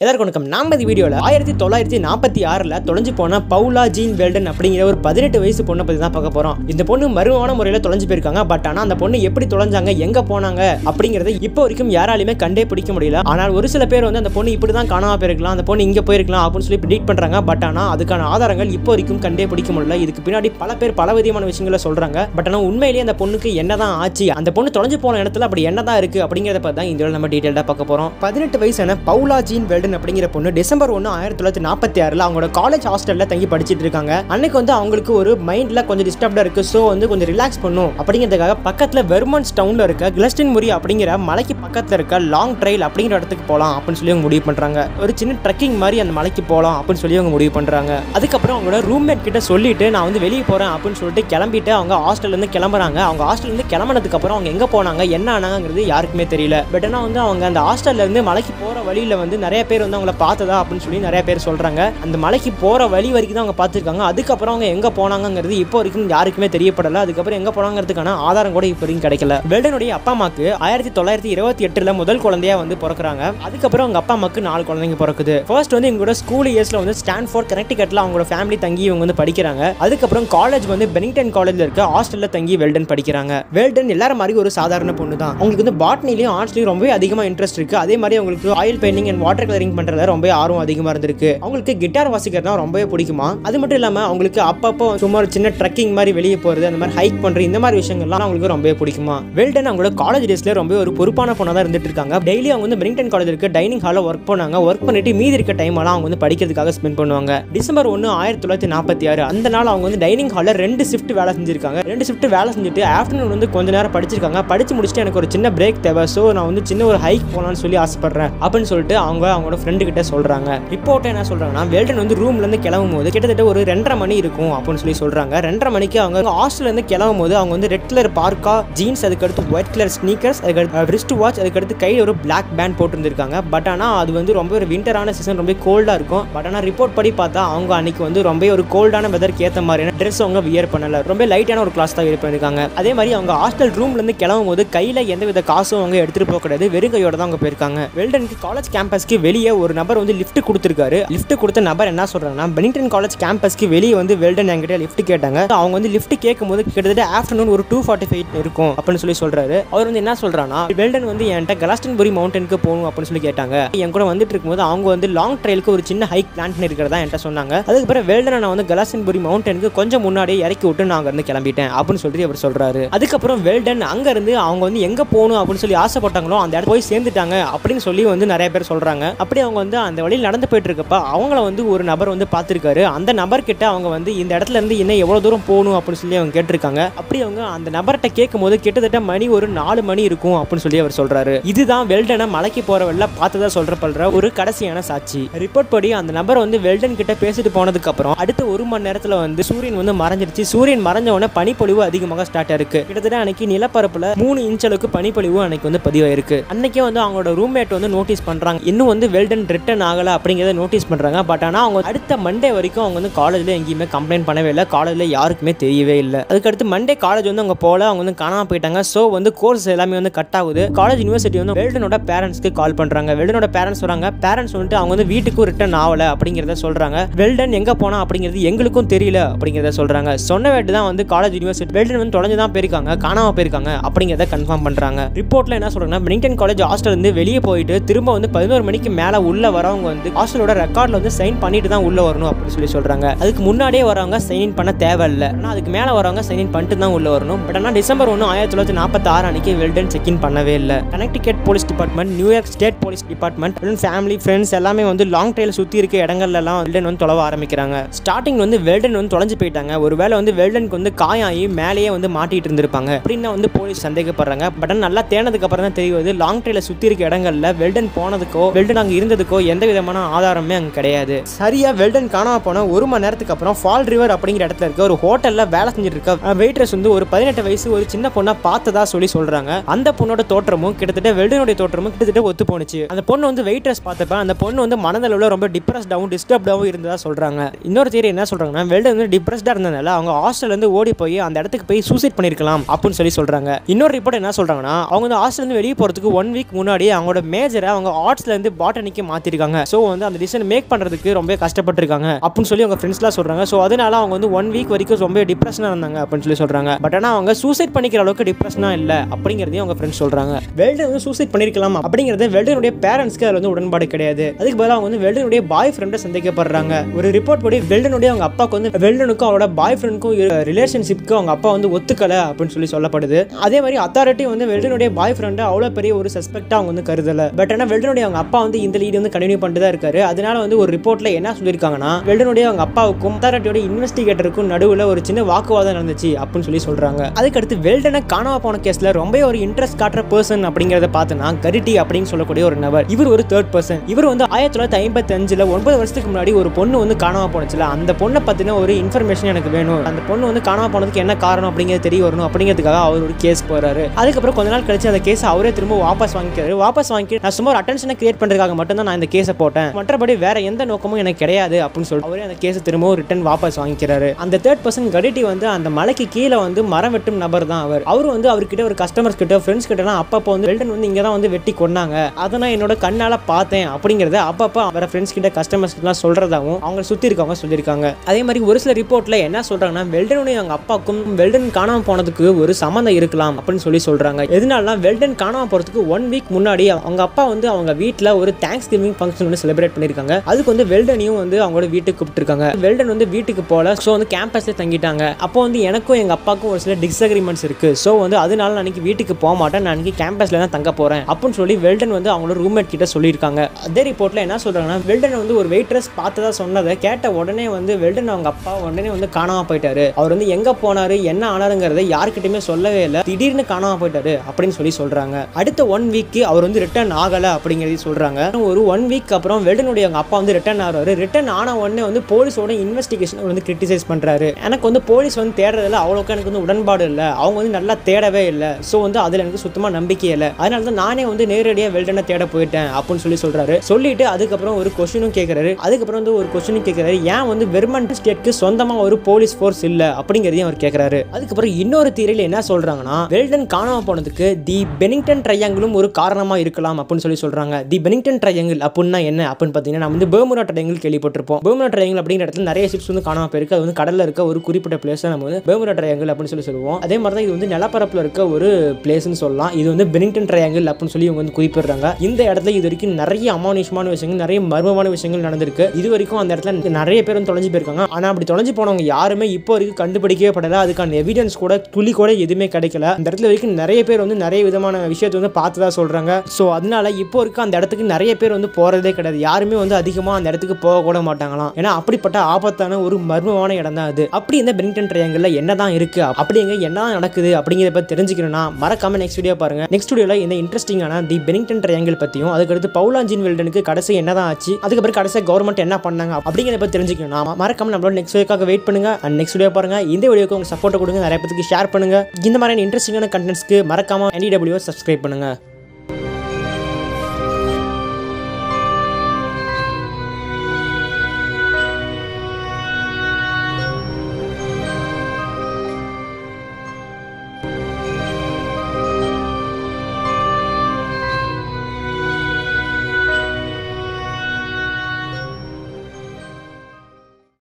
எல்லாருக்கும் வணக்கம் நாம இந்த வீடியோவில் ஆயிரத்தி தொள்ளாயிரத்தி நாற்பத்தி ஆறில் தொலைஞ்சு போன பவுலா ஜீன் வெல்டன் அப்படிங்கிற ஒரு பதினெட்டு வயசு பொண்ணை பற்றி தான் பார்க்க போகிறோம் இந்த பொண்ணு மர்மமான முறையில் தொலைஞ்சு போயிருக்காங்க பட் ஆனால் அந்த பொண்ணு எப்படி தொலைஞ்சாங்க எங்கே போனாங்க அப்படிங்கிறத இப்போ வரைக்கும் யாராலையுமே கண்டே பிடிக்க முடியல ஆனால் ஒரு சில பேர் வந்து அந்த பொண்ணு இப்படி தான் காணாம போயிருக்கலாம் அந்த பொண்ணு இங்கே போயிருக்கலாம் அப்படின்னு சொல்லி ப்ரிடிக் பண்ணுறாங்க பட் ஆனால் அதுக்கான ஆதாரங்கள் இப்போ வரைக்கும் கண்டே பிடிக்க முடியல இதுக்கு பின்னாடி பல பேர் பல விதமான விஷயங்களை சொல்கிறாங்க பட் ஆனால் உண்மையிலேயே அந்த பொண்ணுக்கு என்னதான் ஆச்சு அந்த பொண்ணு தொலைஞ்சு போன இடத்துல அப்படி என்னதான் இருக்கு அப்படிங்கிறத பற்றி தான் இந்த video ல நம்ம டீட்டெயிலாக பார்க்க போகிறோம் பதினெட்டு வயசான பவுலா ஜீன் வெல்டன் அப்படிங்கிற பொண்ணு டிசம்பர் ஒன்று ஆயிரத்தி தொள்ளாயிரத்தி நாற்பத்தி ஆறில் அவங்களோட காலேஜ் ஹாஸ்டலில் தங்கி படிச்சிட்டு இருக்காங்க அன்னைக்கு வந்து அவங்களுக்கு ஒரு மைண்டில் கொஞ்சம் டிஸ்டர்ப்டாக இருக்கு ஸோ வந்து கொஞ்சம் ரிலாக்ஸ் பண்ணும் அப்படிங்கிறதுக்காக பக்கத்தில் வெர்மன்ஸ் டவுனில் இருக்க கிளஸ்டின் முரி அப்படிங்கிற மலைக்கு பக்கத்தில் இருக்க லாங் ட்ரைல் அப்படிங்கிற இடத்துக்கு போகலாம் அப்படின்னு சொல்லி அவங்க முடிவு பண்ணுறாங்க ஒரு சின்ன ட்ரெக்கிங் மாதிரி அந்த மலைக்கு போகலாம் அப்படின்னு சொல்லி அவங்க முடிவு பண்ணுறாங்க அதுக்கப்புறம் அவங்களோட ரூம்மேட் கிட்ட சொல்லிட்டு நான் வந்து வெளியே போகிறேன் அப்படின்னு சொல்லிட்டு கிளம்பிட்டு அவங்க ஹாஸ்டல்லேருந்து கிளம்புறாங்க அவங்க ஹாஸ்டல்லேருந்து கிளம்புனதுக்கு அப்புறம் அவங்க எங்கே போனாங்க என்ன ஆனாங்கிறது யாருக்குமே தெரியல பட் ஆனால் வந்து அவங்க அந்த ஹாஸ்டல்ல இருந்து மலைக்கு போகிற வழியில் வந்து நிறைய பேர் வந்து அவங்கள பார்த்ததா அப்படின்னு சொல்லி நிறைய பேர் சொல்கிறாங்க அந்த மலைக்கு போகிற வழி வரைக்கும் தான் அவங்க பார்த்துருக்காங்க அதுக்கப்புறம் அவங்க எங்கே போனாங்கங்கிறது இப்போ வரைக்கும் யாருக்குமே தெரியப்படலை அதுக்கப்புறம் எங்கே போனாங்கிறதுக்கான ஆதாரம் கூட இப்போ வரைக்கும் கிடைக்கல வெல்டனுடைய அப்பா அம்மாக்கு ஆயிரத்தி தொள்ளாயிரத்தி இருபத்தி எட்டில் முதல் குழந்தையா வந்து பிறக்குறாங்க அதுக்கப்புறம் அவங்க அப்பா அம்மாக்கு நாலு குழந்தைங்க பிறக்குது ஃபர்ஸ்ட் வந்து இவங்களோட ஸ்கூல் இயர்ஸ்ல வந்து ஸ்டான்ஃபோர்ட் கனெக்டிகட்ல அவங்களோட ஃபேமிலி தங்கி இவங்க வந்து படிக்கிறாங்க அதுக்கப்புறம் காலேஜ் வந்து பெனிங்டன் காலேஜ்ல இருக்க ஹாஸ்டல்ல தங்கி வெல்டன் படிக்கிறாங்க வெல்டன் எல்லாரும் மாதிரி ஒரு சாதாரண பொண்ணு தான் அவங்களுக்கு வந்து பாட்னிலையும் ஆர்ட்ஸ்லையும் ரொம்பவே அதிகமாக இன்ட்ரெஸ்ட் இருக்கு அதே மாதிரி அவங்களுக்கு oil painting and water colouring பண்றதுல ரொம்ப ஆர்வம் அதிகமாக இருந்திருக்கு அவங்களுக்கு கிட்டார் வாசிக்கிறது தான் ரொம்பவே பிடிக்குமா அது மட்டும் இல்லாமல் அவங்களுக்கு அப்பப்போ சும்மா ஒரு சின்ன ட்ரெக்கிங் மாதிரி வெளியே போகிறது அந்த மாதிரி ஹைக் பண்ணுறது இந்த மாதிரி விஷயங்கள்லாம் அவங்களுக்கு ரொம்பவே பிடிக்குமா வெல்டன் அவங்களோட காலேஜ் டேஸ்ல ரொம்ப ஒரு பொறுப்பான பொண்ணாக தான் இருந்துட்டு இருக்காங்க டெய்லி அவங்க வந்து பெரிங்டன் காலேஜ் இருக்க டைனிங் ஹாலில் ஒர்க் பண்ணாங்க ஒர்க் பண்ணிட்டு மீதி இருக்க டைம் எல்லாம் அவங்க வந்து படிக்கிறதுக்காக ஸ்பெண்ட் பண்ணுவாங்க டிசம்பர் ஒன்று ஆயிரத்தி தொள்ளாயிரத்தி நாற்பத்தி ஆறு அந்த நாள் அவங்க வந்து டைனிங் ஹாலில் ரெண்டு ஷிஃப்ட் வேலை செஞ்சிருக்காங்க ரெண்டு ஷிஃப்ட் வேலை செஞ்சுட்டு ஆஃப்டர்நூன் வந்து கொஞ்ச நேரம் படிச்சிருக்காங்க படிச்சு முடிச்சுட்டு எனக்கு ஒரு சின்ன பிரேக் தேவை ஸோ நான் வந்து சின்ன ஒரு ஹைக் போகலான்னு சொல்லி ஆசைப்படுறேன் அப்படின்னு சொல்லிட்டு அவங்க அவங்களோட ஃப்ரெண்டு கிட்ட சொல்றாங்க ரிப்போர்ட் என்ன சொல்றாங்கன்னா வெல்டன் வந்து ரூம்ல இருந்து கிளம்பும் போது கிட்டத்தட்ட ஒரு ரெண்டரை மணி இருக்கும் அப்படின்னு சொல்லி சொல்றாங்க ரெண்டரை மணிக்கு அவங்க ஹாஸ்டல்ல இருந்து கிளம்பும் போது அவங்க வந்து ரெட் கலர் பார்க்கா ஜீன்ஸ் அதுக்கடுத்து ஒயிட் கலர் ஸ்னீக்கர்ஸ் அதுக்கடுத்து ரிஸ்ட் வாட்ச் அதுக்கடுத்து கையில் ஒரு பிளாக் பேண்ட் போட்டிருந்திருக்காங்க பட் ஆனால் அது வந்து ரொம்ப ஒரு விண்டரான சீசன் ரொம்ப கோல்டாக இருக்கும் பட் ஆனால் ரிப்போர்ட் படி பார்த்தா அவங்க அன்னைக்கு வந்து ரொம்ப ஒரு கோல்டான வெதருக்கு ஏற்ற மாதிரியான ட்ரெஸ் அவங்க வியர் பண்ணல ரொம்ப லைட்டான ஒரு கிளாஸ் தான் வியர் பண்ணிருக்காங்க அதே மாதிரி அவங்க ஹாஸ்டல் ரூம்ல இருந்து கிளம்பும் போது கையில் எந்த வித காசும் அவங்க எடுத்துட்டு போக கிடையாது வெறும் கையோட தான் அவங்க போயிருக்காங்க வெல்டனுக்கு காலேஜ் கேம்பஸ்க்கு வெளியே ஒரு நபர் வந்து லிஃப்ட் கொடுத்துருக்காரு லிஃப்ட் கொடுத்த நபர் என்ன சொல்றாங்கன்னா பெனிங்டன் காலேஜ் கேம்பஸ்க்கு வெளியே வந்து வெல்டன் என்கிட்ட லிஃப்ட் கேட்டாங்க அவங்க வந்து லிஃப்ட் கேட்கும் போது கிட்டத்தட்ட ஆஃப்டர்நூன் ஒரு டூ ஃபார்ட்டி ஃபைவ் இருக்கும் அப்படின்னு சொல்லி சொல்றாரு அவர் வந்து என்ன சொல்றான்னா வெல்டன் வந்து என்கிட்ட கலாஸ்டன்புரி மவுண்டனுக்கு போகணும் அப்படின்னு சொல்லி கேட்டாங்க என் கூட வந்துட்டு இருக்கும்போது அவங்க வந்து லாங் ட்ரைலுக்கு ஒரு சின்ன ஹைக் பிளான் பண்ணிருக்கிறதா என்கிட்ட சொன்னாங்க அதுக்கப்புறம் வெல்டனை நான் வந்து கலாஸ்டன்புரி மவுண்டனுக்கு கொஞ்சம் முன்னாடியே இறக்கி விட்டு நான் அங்க இருந்து கிளம்பிட்டேன் அப்படின்னு சொல்லிட்டு அவர் சொல்றாரு அதுக்கப்புறம் வெல்டன் அங்க இருந்து அவங்க வந்து எங்க போகணும் அப்படின்னு சொல்லி ஆசைப்பட்டாங்களோ அந்த இடத்துல போய் சேர்ந்துட்டாங்க அப்படின்னு சொல்லி வந்து நிறைய பேர் சொல்றாங்க அப்படி அவங்க வந்து அந்த வழியில் நடந்து போயிட்டு இருக்கப்ப அவங்கள வந்து ஒரு நபர் வந்து பார்த்திருக்காரு அந்த நபர் கிட்ட அவங்க வந்து இந்த இடத்துல இருந்து இன்னும் எவ்வளவு தூரம் போகணும் அப்படின்னு சொல்லி அவங்க கேட்டிருக்காங்க அப்படி அவங்க அந்த நபர்கிட்ட கேட்கும்போது கிட்டத்தட்ட மணி ஒரு நாலு மணி இருக்கும் அப்படின்னு சொல்லி அவர் சொல்றாரு இதுதான் வெல்டனை மலைக்கு போற வெள்ள பார்த்ததா சொல்றப்படுற ஒரு கடைசியான சாட்சி ரிப்போர்ட் படி அந்த நபர் வந்து வெல்டன் கிட்ட பேசிட்டு போனதுக்கு அப்புறம் அடுத்த ஒரு மணி நேரத்துல வந்து சூரியன் வந்து மறைஞ்சிருச்சு சூரியன் மறைஞ்ச உடனே பனிப்பொழிவு அதிகமாக ஸ்டார்ட் ஆயிருக்கு கிட்டத்தட்ட அன்னைக்கு நிலப்பரப்புல மூணு இன்ச் அளவுக்கு பனிப்பொழிவு அன்னைக்கு வந்து பதிவாயிருக்கு அன்னைக்கே வந்து அவங்களோட ரூம்மேட் வந்து நோட்டீஸ் பண்றாங்க இன்னும் வந்து வெல்டன் ரிட்டர்ன் ஆகல அப்படிங்கிறத நோட்டீஸ் பண்றாங்க பட் ஆனா அவங்க அடுத்த மண்டே வரைக்கும் அவங்க வந்து காலேஜ்ல எங்கேயுமே கம்ப்ளைண்ட் பண்ணவே இல்லை காலேஜ்ல யாருக்குமே தெரியவே இல்லை அதுக்கடுத்து மண்டே காலேஜ் வந்து அவங்க போல அவங்க வந்து காணாம போயிட்டாங்க ஸோ வந்து கோர்ஸ் எல்லாமே வந்து கட் ஆகுது காலேஜ் யூனிவர்சிட்டி வந்து வெல்டனோட பேரண்ட்ஸ்க்கு கால் பண்றாங்க வெல்டனோட பேரண்ட்ஸ் சொல்றாங்க பேரண்ட்ஸ் வந்துட்டு அவங்க வந்து வீட்டுக்கும் ரிட்டர்ன் ஆகல அப்படிங்கிறத சொல்றாங்க வெல்டன் எங்க போனா அப்படிங்கிறது எங்களுக்கும் தெரியல அப்படிங்கிறத சொல்றாங்க சொன்ன வேட்டு தான் வந்து காலேஜ் யூனிவர்சிட்டி வெல்டன் வந்து தொலைஞ்சு தான் போயிருக்காங்க காணாம போயிருக்காங்க அப்படிங்கிறத கன்ஃபார்ம் பண்றாங்க ரிப்போர்ட்ல என்ன சொல்றாங்கன்னா பெனிங்டன் காலேஜ் ஹாஸ்டல் இருந்து வெளியே போயிட்டு திரும்ப வந்து பதினோரு மணிக்கு மேல உள்ள வரவங்க வந்து ஹாஸ்டலோட ரெக்கார்ட்ல வந்து சைன் பண்ணிட்டு தான் உள்ள வரணும் அப்படின்னு சொல்லி சொல்றாங்க அதுக்கு முன்னாடியே வரவங்க சைன் இன் பண்ண தேவையில்லை ஆனா அதுக்கு மேல வரவங்க சைன் இன் பண்ணிட்டு தான் உள்ள வரணும் பட் ஆனால் டிசம்பர் ஒன்று ஆயிரத்தி தொள்ளாயிரத்தி நாற்பத்தி ஆறு அன்னைக்கு வெல்டன் செக் இன் பண்ணவே இல்லை Connecticut police department New York state police department family friends எல்லாமே வந்து லாங் ட்ரைல சுத்தி இருக்க இடங்கள்ல எல்லாம் வெல்டன் வந்து தொலைவ ஆரம்பிக்கிறாங்க ஸ்டார்டிங் வந்து வெல்டன் வந்து தொலைஞ்சு போயிட்டாங்க ஒருவேளை வந்து வெல்டனுக்கு வந்து காயாகி மேலேயே வந்து மாட்டிட்டு இருந்திருப்பாங்க அப்படின்னு வந்து போலீஸ் சந்தேகப்படுறாங்க பட் ஆனால் நல்லா தேனதுக்கு அப்புறம் தான் தெரியுது லாங் ட்ரைல சுத்தி இருக்க இடங்கள்ல வெல்டன் போனதுக்கோ வெல்டன் அங்க இருந்ததுக்கோ எந்த விதமான ஆதாரமே அங்க கிடையாது சரியா வெல்டன் காணாம போன ஒரு மணி நேரத்துக்கு அப்புறம் ஃபால் ரிவர் அப்படிங்கிற இடத்துல இருக்க ஒரு ஹோட்டல்ல வேலை செஞ்சுட்டு இருக்க வெயிட்ரஸ் வந்து ஒரு பதினெட்டு வயசு ஒரு சின்ன பொண்ணை பார்த்ததா சொல்லி சொல்றாங்க அந்த பொண்ணோட தோற்றமும் கிட்டத்தட்ட வெல்டனுடைய தோற்றமும் கிட்டத்தட்ட ஒத்து போனுச்சு அந்த பொண்ணு வந்து வெயிட்ரஸ் பார்த்தப்ப அந்த பொண்ணு வந்து மனதளவுல ரொம்ப டிப்ரெஸ்டாகவும் டிஸ்டர்ப்டாகவும் இருந்ததா சொல்றாங்க இன்னொரு தேரி என்ன சொல்றாங்கன்னா வெல்டன் வந்து டிப்ரெஸ்டா இருந்ததுனால அவங்க ஹாஸ்டல்ல இருந்து ஓடி போய் அந்த இடத்துக்கு போய் சூசைட் பண்ணிருக்கலாம் அப்படின்னு சொல்லி சொல்றாங்க இன்னொரு ரிப்போர்ட் என்ன சொல்றாங்கன்னா அவங்க வந்து ஹாஸ்டல் இருந்து வெளியே போறதுக்கு ஒன் வீக் முன்னாடி அவங்களோட மேஜரை அவங்க ஆர்ட்ஸ்ல இருந்து பாட்டனி பாட்டனிக்கு மாற்றிருக்காங்க ஸோ வந்து அந்த டிசிஷன் மேக் பண்ணுறதுக்கு ரொம்ப கஷ்டப்பட்டிருக்காங்க அப்படின்னு சொல்லி அவங்க ஃப்ரெண்ட்ஸ்லாம் சொல்கிறாங்க ஸோ அதனால அவங்க வந்து ஒன் வீக் வரைக்கும் ரொம்ப டிப்ரெஷனாக இருந்தாங்க அப்படின்னு சொல்லி சொல்கிறாங்க பட் ஆனால் அவங்க சூசைட் பண்ணிக்கிற அளவுக்கு டிப்ரெஷனாக இல்லை அப்படிங்கிறதையும் அவங்க ஃப்ரெண்ட்ஸ் சொல்கிறாங்க வெல்டன் வந்து சூசைட் பண்ணியிருக்கலாம் அப்படிங்கிறது வெல்டனுடைய பேரண்ட்ஸ்க்கு அதில் வந்து உடன்பாடு கிடையாது அதுக்கு பதிலாக அவங்க வந்து வெல்டனுடைய பாய் ஃப்ரெண்டை சந்திக்கப்படுறாங்க ஒரு ரிப்போர்ட் படி வெல்டனுடைய அவங்க அப்பாவுக்கு வந்து வெல்டனுக்கும் அவரோட பாய் ஃப்ரெண்டுக்கும் ரிலேஷன்ஷிப்க்கு அவங்க அப்பா வந்து ஒத்துக்கலை அப்படின்னு சொல்லி சொல்லப்படுது அதே மாதிரி அத்தாரிட்டி வந்து வெல்டனுடைய பாய் ஃப்ரெண்டை அவ்வளோ பெரிய ஒரு சஸ்பெக்டாக அவங்க வந்து கருதலை பட் ஆனால் வெல்டனுடைய அவங்க அப்பா வந்து இந்த லீடு வந்து கண்டினியூ பண்ணிட்டு தான் இருக்காரு அதனால வந்து ஒரு ரிப்போர்ட்ல என்ன சொல்லியிருக்காங்கன்னா வெல்டனுடைய அவங்க அப்பாவுக்கும் அத்தாரிட்டியோட இன்வெஸ்டிகேட்டருக்கும் நடுவில் ஒரு சின்ன வாக்குவாதம் நடந்துச்சு அப்படின்னு சொல்லி சொல்றாங்க அதுக்கடுத்து வெல்டனை காணாம போன கேஸ்ல ரொம்ப ஒரு இன்ட்ரெஸ்ட் காட்டுற பர்சன் அப்படிங்கிறத பார்த்தோன்னா கரிட்டி அப்படின்னு சொல்லக்கூடிய ஒரு நபர் இவர் ஒரு தேர்ட் பர்சன் இவர் வந்து ஆயிரத்தி தொள்ளாயிரத்தி ஐம்பத்தி அஞ்சுல ஒன்பது வருஷத்துக்கு முன்னாடி ஒரு பொண்ணு வந்து காணாம போனச்சுல அந்த பொண்ணை பத்தின ஒரு இன்ஃபர்மேஷன் எனக்கு வேணும் அந்த பொண்ணு வந்து காணாம போனதுக்கு என்ன காரணம் அப்படிங்கிறது தெரிய வரணும் அப்படிங்கிறதுக்காக அவர் ஒரு கேஸ் போறாரு அதுக்கப்புறம் கொஞ்ச நாள் கழிச்சு அந்த கேஸ் அவரே திரும்ப வாபஸ் வாங்கிக்கிறாரு வாபஸ் வாங்கி நான் சும்மா ஒரு அட்டென்ஷனை கிரியேட் பண்றதுக்காக மட்டும் தான் நான் இந்த கேஸை போட்டேன் மற்றபடி வேற எந்த நோக்கமும் எனக்கு கிடையாது அப்படின்னு சொல்லிட்டு அவரே அந்த கேஸை திரும்பவும் ரிட்டர்ன் வாபஸ் வாங்கிக்கிறாரு அந்த தேர்ட் பர்சன் கடிட்டி வந்து அந்த மலைக்கு கீழே வந்து மரம் வெட்டும் நபர் தான் அவர் அவர் வந்து அவர்கிட்ட ஒரு கஸ்டமர்ஸ் கிட்ட ஃப்ரெண்ட்ஸ் கிட்டலாம் அப்பப்போ வந்து வெல்டன் வந்து இங்கே தான் வந்து வெட்டி கொண்டாங்க அதை நான் என்னோட கண்ணால பார்த்தேன் அப்படிங்கிறத அப்பப்போ அவர ஃப்ரெண்ட்ஸ் கிட்ட கஸ்டமர்ஸ் கிட்ட சொல்றதாகவும் அவங்க சுத்தி இருக்கவங்க சொல்லியிருக்காங்க அதே மாதிரி ஒரு சில ரிப்போர்ட்ல என்ன சொல்றாங்கன்னா வெல்டனுடைய அவங்க அப்பாவுக்கும் வெல்டன் காணாம போனதுக்கு ஒரு சம்மந்தம் இருக்கலாம் அப்படின்னு சொல்லி சொல்றாங்க எதனாலனா வெல்டன் காணாம போறதுக்கு ஒன் வீக் முன்னாடி அவங்க அப்பா வந்து அவங்க வீட்டில் ஒரு தேங்க்ஸ் கிவிங் ஃபங்க்ஷன் வந்து செலிப்ரேட் பண்ணியிருக்காங்க அதுக்கு வந்து வெல்டனையும் வந்து அவங்களோட வீட்டுக்கு கூப்பிட்டுருக்காங்க வெல்டன் வந்து வீட்டுக்கு போல ஸோ வந்து கேம்பஸ்ல தங்கிட்டாங்க அப்போ வந்து எனக்கும் எங்க அப்பாவுக்கும் ஒரு சில டிஸ்அக்ரிமெண்ட்ஸ் இருக்கு ஸோ வந்து அதனால நான் அன்னைக்கு வீட்டுக்கு போக மாட்டேன் நான் அன்னைக்கு கேம்பஸ்ல தான் தங்க போறேன் அப்படின்னு சொல்லி வெல்டன் வந்து அவங்களோட ரூம்மேட் கிட்ட சொல்லியிருக்காங்க அதே ரிப்போர்ட்ல என்ன சொல்றாங்கன்னா வெல்டன் வந்து ஒரு வெயிட்ரஸ் பார்த்ததா சொன்னதை கேட்ட உடனே வந்து வெல்டன் அவங்க அப்பா உடனே வந்து காணாம போயிட்டாரு அவர் வந்து எங்க போனாரு என்ன ஆனாருங்கிறத யாருக்கிட்டயுமே சொல்லவே இல்லை திடீர்னு காணாம போயிட்டாரு அப்படின்னு சொல்லி சொல்றாங்க அடுத்த ஒன் வீக்கு அவர் வந்து ரிட்டர்ன் ஆகல அப்படிங்கிறதையும் சொல்றாங்க ஒரு ஒன் வீக் அப்புறம் வெல்டனுடைய அவங்க அப்பா வந்து ரிட்டர்ன் ஆகிறாரு ரிட்டர்ன் ஆன உடனே வந்து போலீஸோட இன்வெஸ்டிகேஷன் வந்து கிரிட்டிசைஸ் பண்றாரு எனக்கு வந்து போலீஸ் வந்து தேடுறதுல அவ்வளோக்கு எனக்கு வந்து உடன்பாடு இல்லை அவங்க வந்து நல்லா தேடவே இல்லை ஸோ வந்து அதில் எனக்கு சுத்தமாக நம்பிக்கை இல்லை அதனால தான் நானே வந்து நேரடியாக வெல்டனை தேட போயிட்டேன் அப்படின்னு சொல்லி சொல்றாரு சொல்லிட்டு அதுக்கப்புறம் ஒரு கொஸ்டினும் கேட்குறாரு அதுக்கப்புறம் வந்து ஒரு கொஸ்டினும் கேட்குறாரு ஏன் வந்து வெர்மண்ட் ஸ்டேட்க்கு சொந்தமாக ஒரு போலீஸ் ஃபோர்ஸ் இல்லை அப்படிங்கிறதையும் அவர் கேட்குறாரு அதுக்கப்புறம் இன்னொரு தீரையில் என்ன சொல்றாங்கன்னா வெல்டன் காணாம போனதுக்கு தி பெனிங்டன் ட்ரையாங்கிளும் ஒரு காரணமா இருக்கலாம் அப்படின்னு சொல்லி சொல்றாங்க தி பெனிங்டன் ட்ரையாங்கிள் அப்படின்னா என்ன அப்படின்னு பார்த்தீங்கன்னா நம்ம வந்து பெர்முடா ட்ரையாங்கிள் கேள்விப்பட்டிருப்போம் பெர்முடா ட்ரையாங்கிள் அப்படிங்கிற இடத்துல நிறைய ஷிப்ஸ் வந்து காணாம போயிருக்கு அது வந்து கடல்ல இருக்க ஒரு குறிப்பிட்ட பிளேஸ் நம்ம வந்து பெர்முடா ட்ரையாங்கிள் அப்படின்னு சொல்லி சொல்லுவோம் அதே மாதிரி தான் இது வந்து நிலப்பரப்புல இருக்க ஒரு பிளேஸ்னு சொல்லலாம் இது வந்து பெனிங்டன் ட்ரையாங்கிள் அப்படின்னு சொல்லி இவங்க வந்து குறிப்பிடுறாங்க இந்த இடத்துல இது வரைக்கும் நிறைய அமானுஷமான விஷயங்கள் நிறைய மர்மமான விஷயங்கள் நடந்திருக்கு இது வரைக்கும் அந்த இடத்துல நிறைய பேர் வந்து தொலைஞ்சு போயிருக்காங்க ஆனா அப்படி தொலைஞ்சு போனவங்க யாருமே இப்போ வரைக்கும் கண்டுபிடிக்கவே படல அதுக்கான எவிடன்ஸ் கூட துளி கூட எதுவுமே கிடைக்கல அந்த இடத்துல வரைக்கும் நிறைய பேர் வந்து நிறைய விதமான விஷயத்தை வந்து பார்த்ததா சொல்றாங்க ஸோ அதனால இப்போ இருக்க அந்த இடத்துக்கு நிறைய பேர் வந்து போறதே கிடையாது யாருமே வந்து அதிகமாக அந்த இடத்துக்கு போக கூட மாட்டாங்களாம் ஏன்னா அப்படிப்பட்ட ஆபத்தான ஒரு மர்மமான இடம் தான் அது அப்படி இந்த பெனிங்டன் ட்ரையாங்கிள் என்ன தான் இருக்கு அப்படிங்க என்ன தான் நடக்குது அப்படிங்கிறத பத்தி தெரிஞ்சுக்கணும்னா மறக்காம நெக்ஸ்ட் வீடியோ பாருங்க நெக்ஸ்ட் வீடியோல இந்த இன்ட்ரெஸ்டிங்கான தி பெனிங்டன் ட்ரையாங்கிள் பத்தியும் அதுக்கடுத்து பவுலாஞ்சின் வெல்டனுக்கு கடைசி என்ன தான் ஆச்சு அதுக்கப்புறம் கடைசியாக கவர்மெண்ட் என்ன பண்ணாங்க அப்படிங்கிறத பத்தி தெரிஞ்சுக்கணும்னா மறக்காம நம்மளோட நெக்ஸ்ட் வீக்காக வெயிட் பண்ணுங்க அண்ட் நெக்ஸ்ட் வீடியோ பாருங்க இந்த வீடியோக்கு உங்க சப்போர்ட் கொடுங்க நிறைய பேருக்கு ஷேர் பண்ணுங்க இந்த மாதிரியான இன்ட்ரெஸ்டிங்கான கண்டென்ட்ஸ்க்கு மறக்காம என்டிடபிள்யூ சப்ஸ்கிரைப் பண்ணுங்க